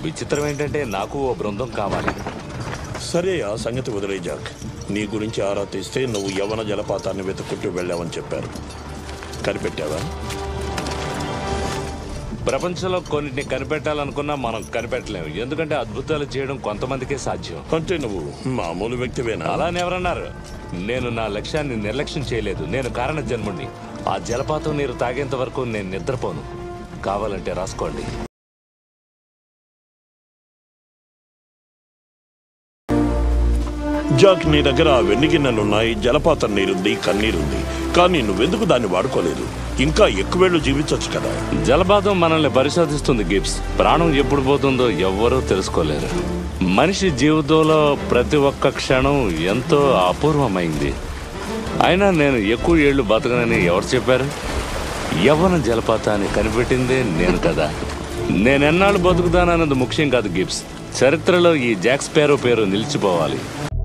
విచిత్రం ఏంటంటే నాకు ఓ బృందం కావాలి సరే ఆ సంగతి వదిలే జాక్ నీ గురించి ఆరా తీస్తే నువ్వు యవన జలపాతాన్ని వెతుక్కుంటూ వెళ్ళావని చెప్పారు కనిపెట్టావా ప్రపంచంలో కొన్నిటిని కనిపెట్టాలనుకున్నా మనం కనిపెట్టలేము ఎందుకంటే అద్భుతాలు చేయడం కొంతమందికే సాధ్యం అంటే నువ్వు మామూలు వ్యక్తివేనా అలా అని ఎవరన్నారు నేను నా లక్ష్యాన్ని నిర్లక్ష్యం చేయలేదు నేను కారణ జన్ముడిని ఆ జలపాతం నీరు తాగేంత వరకు నేను నిద్రపోను కావాలంటే రాసుకోండి జాక్ నీ దగ్గర ఆ వెండి గిన్నెలున్నాయి జలపాతం నీరుంది కన్నీరుంది కానీ నువ్వెందుకు దాన్ని వాడుకోలేదు ఇంకా ఎక్కువేళ్లు జీవించొచ్చు కదా జలపాతం మనల్ని పరిశోధిస్తుంది గిబ్స్ ప్రాణం ఎప్పుడు పోతుందో ఎవ్వరూ తెలుసుకోలేరు మనిషి జీవితంలో ప్రతి ఒక్క క్షణం ఎంతో అపూర్వమైంది అయినా నేను ఎక్కువ ఏళ్ళు బతకనని ఎవరు చెప్పారు యవ్వన జలపాతాన్ని కనిపెట్టిందే నేను కదా నేనెన్నాళ్ళు బతుకుతానన్నది ముఖ్యం కాదు గిబ్స్ చరిత్రలో ఈ జాక్స్పేరో పేరు నిలిచిపోవాలి